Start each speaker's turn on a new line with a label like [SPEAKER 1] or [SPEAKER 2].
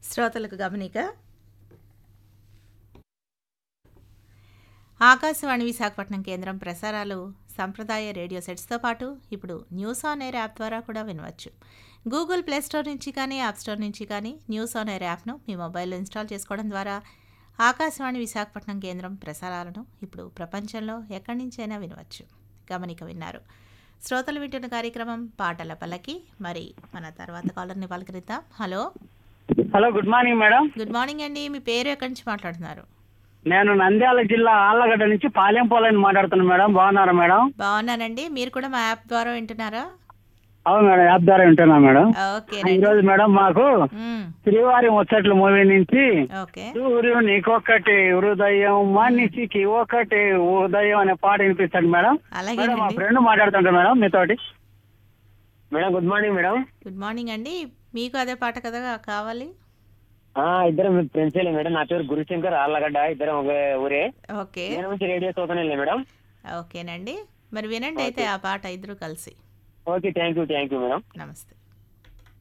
[SPEAKER 1] శ్రోతలకు గమనిక ఆకాశవాణి విశాఖపట్నం కేంద్రం ప్రసారాలు సంప్రదాయ రేడియో సెట్స్తో పాటు ఇప్పుడు న్యూస్ ఆన్ ఎయిర్ యాప్ ద్వారా కూడా వినవచ్చు గూగుల్ ప్లే స్టోర్ నుంచి కానీ యాప్ స్టోర్ నుంచి కానీ న్యూస్ ఆన్ ఎయిర్ యాప్ను మీ మొబైల్లో ఇన్స్టాల్ చేసుకోవడం ద్వారా ఆకాశవాణి విశాఖపట్నం కేంద్రం ప్రసారాలను ఇప్పుడు ప్రపంచంలో ఎక్కడి నుంచైనా వినవచ్చు గమనిక విన్నారు శ్రోతలు వింటున్న కార్యక్రమం పాటల పల్లకి మరి మన తర్వాత కాలర్ని పలకరిద్దాం hello
[SPEAKER 2] hello good morning madam
[SPEAKER 1] good morning అండి మీ పేరు ఎక్కడి నుంచి మాట్లాడుతున్నారు
[SPEAKER 2] నేను నంద్యాల జిల్లా ఆళ్ళగడ్డ నుంచి పాలెం పోలని మాట్లాడుతున్నాను మేడం బాగున్నారా మేడం
[SPEAKER 1] బాగున్నానండి మీరు కూడా మా యాప్ ద్వారా వింటున్నారా
[SPEAKER 2] అవును మేడం యాప్ ద్వారా వింటున్నా మేడం ఈ
[SPEAKER 1] ఓకేనండి
[SPEAKER 2] రోజు మేడం మాకు
[SPEAKER 1] మ్మ్.
[SPEAKER 2] శ్రీవారి ముచ్చట్లు మూవీ నుంచి
[SPEAKER 1] ఓకే
[SPEAKER 2] సూర్యునికొకటి హృదయం మనిషికి ఒకటి ఉదయం అనే పాట వినిపిస్తాను మేడం మేడం మా
[SPEAKER 1] అలాగేనండి
[SPEAKER 2] ఫ్రెండ్ మాట్లాడుతుంటా మేడం మీతోటి madam good morning madam
[SPEAKER 1] good morning అండి మీకు అదే పాట కదా కావాలి
[SPEAKER 2] ఇద్దరం ఫ్రెండ్స్ మేడం నా పేరు గురుశంకర్ ఆళ్ళగడ్డ ఇద్దరం ఒక ఊరే
[SPEAKER 1] ఓకే
[SPEAKER 2] నేను నుంచి రేడియో చూస్తానే మేడం
[SPEAKER 1] ఓకేనండి మరి వినండి అయితే ఆ పాట ఇద్దరు కలిసి
[SPEAKER 2] okay thank you thank you madam
[SPEAKER 1] నమస్తే